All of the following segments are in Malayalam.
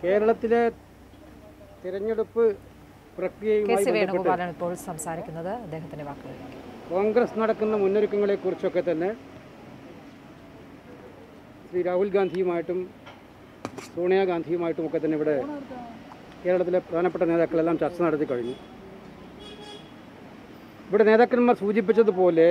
കേരളത്തിലെ തിരഞ്ഞെടുപ്പ് കെ പ്രക്രിയയുമായി സി ബന്ധപ്പെട്ട് വേണുഗോപാലാണ് ഇപ്പോൾ സംസാരിക്കുന്നത് അദ്ദേഹത്തിന്റെ വാക്കുകൾ കോൺഗ്രസ് നടക്കുന്ന മുന്നൊരുക്കങ്ങളെക്കുറിച്ചൊക്കെ തന്നെ ശ്രീ രാഹുൽ ഗാന്ധിയുമായിട്ടും സോണിയാഗാന്ധിയുമായിട്ടും ഒക്കെ തന്നെ ഇവിടെ കേരളത്തിലെ പ്രധാനപ്പെട്ട നേതാക്കളെല്ലാം ചർച്ച നടത്തി കഴിഞ്ഞു ഇവിടെ നേതാക്കന്മാർ സൂചിപ്പിച്ചതുപോലെ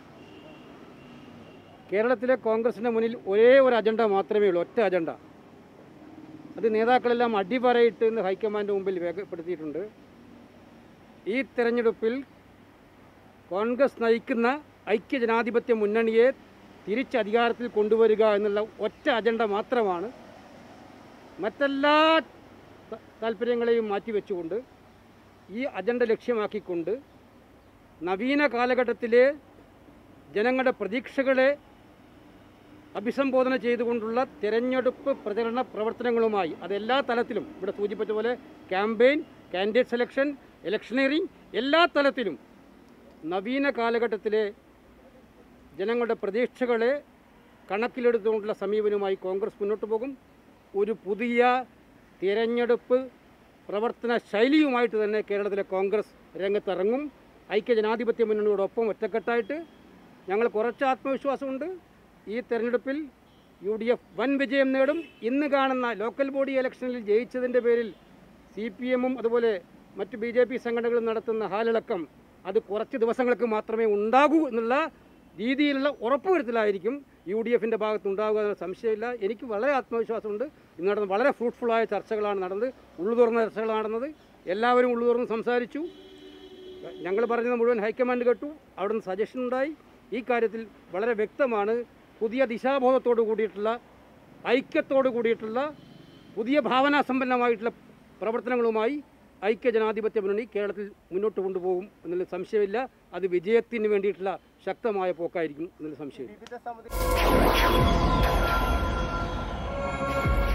കേരളത്തിലെ കോൺഗ്രസിൻ്റെ മുന്നിൽ ഒരേ ഒരു അജണ്ട മാത്രമേ ഉള്ളൂ ഒറ്റ അജണ്ട അത് നേതാക്കളെല്ലാം അടിപറയിട്ട് ഇന്ന് ഹൈക്കമാൻഡ് മുമ്പിൽ രേഖപ്പെടുത്തിയിട്ടുണ്ട് ഈ തെരഞ്ഞെടുപ്പിൽ കോൺഗ്രസ് നയിക്കുന്ന ഐക്യജനാധിപത്യ മുന്നണിയെ തിരിച്ച് അധികാരത്തിൽ കൊണ്ടുവരിക എന്നുള്ള ഒറ്റ അജണ്ട മാത്രമാണ് മറ്റെല്ലാ ത- താല്പര്യങ്ങളെയും മാറ്റിവെച്ചുകൊണ്ട് ഈ അജണ്ട ലക്ഷ്യമാക്കിക്കൊണ്ട് നവീന കാലഘട്ടത്തിലെ ജനങ്ങളുടെ പ്രതീക്ഷകളെ അഭിസംബോധന ചെയ്തുകൊണ്ടുള്ള തിരഞ്ഞെടുപ്പ് പ്രചരണ പ്രവർത്തനങ്ങളുമായി അത് എല്ലാ തലത്തിലും ഇവിടെ സൂചിപ്പിച്ച പോലെ ക്യാമ്പയിൻ കാൻഡിഡേറ്റ് സെലക്ഷൻ ഇലക്ഷനറിങ് എല്ലാ തലത്തിലും നവീന കാലഘട്ടത്തിലെ ജനങ്ങളുടെ പ്രതീക്ഷകളെ കണക്കിലെടുത്തുകൊണ്ടുള്ള സമീപനവുമായി കോൺഗ്രസ് മുന്നോട്ട് പോകും ഒരു പുതിയ തിരഞ്ഞെടുപ്പ് പ്രവർത്തന ശൈലിയുമായിട്ട് തന്നെ കേരളത്തിലെ കോൺഗ്രസ് രംഗത്തിറങ്ങും ഐക്യജനാധിപത്യ മുന്നണിയോടൊപ്പം ഒറ്റക്കെട്ടായിട്ട് ഞങ്ങൾ കുറച്ച് ആത്മവിശ്വാസമുണ്ട് ഈ തെരഞ്ഞെടുപ്പിൽ യു ഡി എഫ് വൻ വിജയം നേടും ഇന്ന് കാണുന്ന ലോക്കൽ ബോഡി ഇലക്ഷനിൽ ജയിച്ചതിൻ്റെ പേരിൽ സി പി എമ്മും അതുപോലെ മറ്റ് ബി ജെ പി സംഘടനകളും നടത്തുന്ന ഹാലിളക്കം അത് കുറച്ച് ദിവസങ്ങൾക്ക് മാത്രമേ ഉണ്ടാകൂ എന്നുള്ള രീതിയിലുള്ള ഉറപ്പുവരുത്തലായിരിക്കും യു ഡി എഫിൻ്റെ ഭാഗത്തുണ്ടാകുക എന്ന സംശയമില്ല എനിക്ക് വളരെ ആത്മവിശ്വാസമുണ്ട് ഇന്ന് നടന്ന വളരെ ഫ്രൂട്ട്ഫുള്ളായ ചർച്ചകളാണ് നടന്നത് ഉള്ളു തുറന്ന ചർച്ചകളാണ് നടന്നത് എല്ലാവരും ഉള്ളു തുറന്ന് സംസാരിച്ചു ഞങ്ങൾ പറഞ്ഞത് മുഴുവൻ ഹൈക്കമാൻഡ് കേട്ടു അവിടുന്ന് സജഷൻ ഉണ്ടായി ഈ കാര്യത്തിൽ വളരെ വ്യക്തമാണ് പുതിയ ദിശാബോധത്തോട് കൂടിയിട്ടുള്ള ഐക്യത്തോട് കൂടിയിട്ടുള്ള പുതിയ ഭാവനാസമ്പന്നമായിട്ടുള്ള പ്രവർത്തനങ്ങളുമായി ഐക്യജനാധിപത്യ മുന്നണി കേരളത്തിൽ മുന്നോട്ട് കൊണ്ടുപോകും എന്നുള്ള സംശയമില്ല അത് വിജയത്തിന് വേണ്ടിയിട്ടുള്ള ശക്തമായ പോക്കായിരിക്കും എന്നുള്ള സംശയമില്ല